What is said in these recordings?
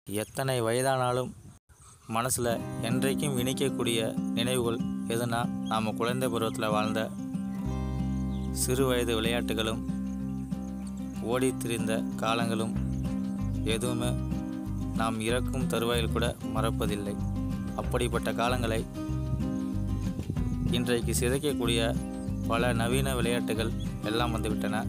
எத்தனை வயதானாலும் மனசில் என்றைக்கும் இணைக்கக்கூடிய நினைவுகள் எதுனா நாம் குழந்தை பருவத்தில் வாழ்ந்த சிறு வயது விளையாட்டுகளும் ஓடித் திரிந்த காலங்களும் எதுவுமே நாம் இறக்கும் தருவாயில் கூட மறப்பதில்லை அப்படிப்பட்ட காலங்களை இன்றைக்கு சிதைக்கக்கூடிய பல நவீன விளையாட்டுகள் எல்லாம் வந்துவிட்டன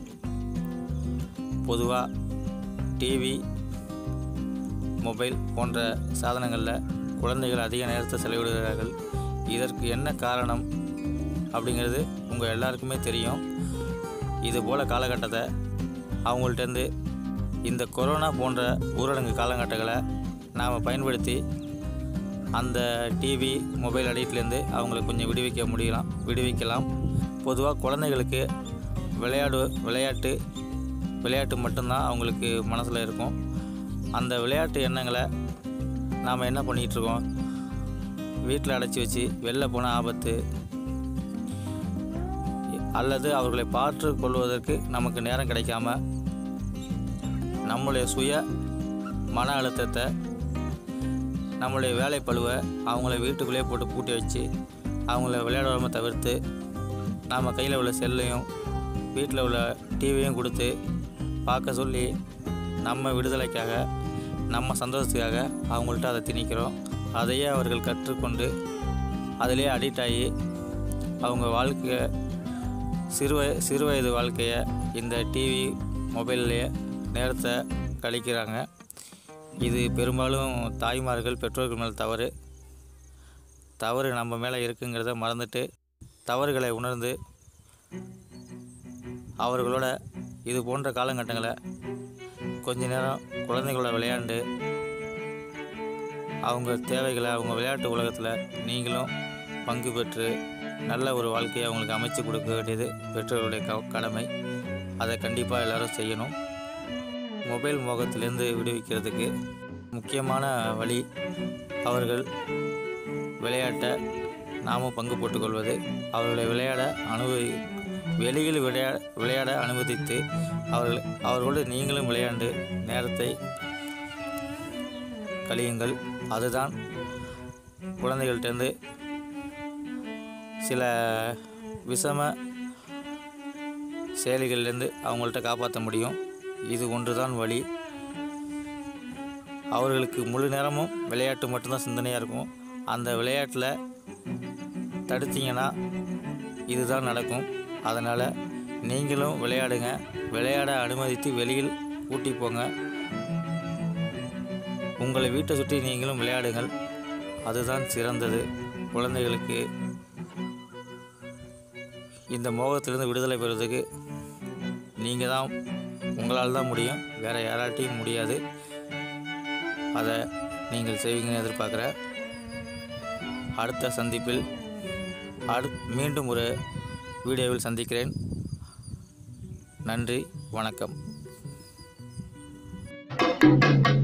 பொதுவாக டிவி மொபைல் போன்ற சாதனங்களில் குழந்தைகள் அதிக நேரத்தை செலவிடுகிறார்கள் இதற்கு என்ன காரணம் அப்படிங்கிறது உங்கள் எல்லாருக்குமே தெரியும் இது போல் காலகட்டத்தை அவங்கள்ட்டேருந்து இந்த கொரோனா போன்ற ஊரடங்கு காலகட்டங்களை நாம் பயன்படுத்தி அந்த டிவி மொபைல் அடிக்ட்லேருந்து அவங்கள கொஞ்சம் விடுவிக்க முடியலாம் விடுவிக்கலாம் பொதுவாக குழந்தைகளுக்கு விளையாடு விளையாட்டு விளையாட்டு மட்டும்தான் அவங்களுக்கு மனசில் இருக்கும் அந்த விளையாட்டு எண்ணங்களை நாம் என்ன பண்ணிகிட்ருக்கோம் வீட்டில் அடைச்சி வச்சு வெளில போன ஆபத்து அல்லது அவர்களை பார்த்து கொள்வதற்கு நமக்கு நேரம் கிடைக்காம நம்முடைய சுய மன அழுத்தத்தை நம்மளுடைய வேலைப்பழுவை அவங்கள வீட்டுக்குள்ளேயே போட்டு பூட்டி வச்சு அவங்கள விளையாடாமல் தவிர்த்து நாம் கையில் உள்ள செல்லையும் வீட்டில் உள்ள டிவியும் கொடுத்து பார்க்க சொல்லி நம்ம விடுதலைக்காக நம்ம சந்தோஷத்துக்காக அவங்கள்ட்ட அதை திணிக்கிறோம் அதையே அவர்கள் கற்றுக்கொண்டு அதிலே அடிக்ட் ஆகி அவங்க வாழ்க்கையை சிறுவய சிறுவயது வாழ்க்கையை இந்த டிவி மொபைல்லையே நேரத்தை கழிக்கிறாங்க இது பெரும்பாலும் தாய்மார்கள் பெற்றோர்கள் மேல் தவறு தவறு நம்ம மேலே இருக்குங்கிறத மறந்துட்டு தவறுகளை உணர்ந்து அவர்களோட இது போன்ற காலகட்டங்களை கொஞ்ச நேரம் குழந்தைகளோட விளையாண்டு அவங்க தேவைகளை அவங்க விளையாட்டு உலகத்தில் நீங்களும் பங்கு பெற்று நல்ல ஒரு வாழ்க்கையை அவங்களுக்கு அமைச்சு கொடுக்க வேண்டியது பெற்றோர்களுடைய க கடமை அதை கண்டிப்பாக எல்லாரும் செய்யணும் மொபைல் மோகத்திலேருந்து விடுவிக்கிறதுக்கு முக்கியமான வழி அவர்கள் விளையாட்டை நாமும் பங்கு போட்டுக்கொள்வது அவர்களை விளையாட அனுபவி வெளியில் விளையா விளையாட அனுமதித்து அவர்கள் அவர்களோடு நீங்களும் விளையாண்டு நேரத்தை கழியுங்கள் அதுதான் குழந்தைகள்கிட்டேருந்து சில விஷம செயலிகள்லேருந்து அவங்கள்ட்ட காப்பாற்ற முடியும் இது ஒன்று தான் வழி அவர்களுக்கு முழு நேரமும் விளையாட்டு மட்டும்தான் சிந்தனையாக இருக்கும் அந்த விளையாட்டில் தடுத்தீங்கன்னா இதுதான் நடக்கும் அதனால் நீங்களும் விளையாடுங்க விளையாட அனுமதித்து வெளியில் கூட்டி போங்க உங்களை வீட்டை சுற்றி நீங்களும் விளையாடுங்கள் அதுதான் சிறந்தது குழந்தைகளுக்கு இந்த மோகத்திலிருந்து விடுதலை பெறுவதற்கு நீங்கள் தான் உங்களால் தான் முடியும் வேறு யாராட்டையும் முடியாது அதை நீங்கள் செய்வீங்கன்னு எதிர்பார்க்குறேன் அடுத்த சந்திப்பில் அடு மீண்டும் ஒரு வீடியோவில் சந்திக்கிறேன் நன்றி வணக்கம்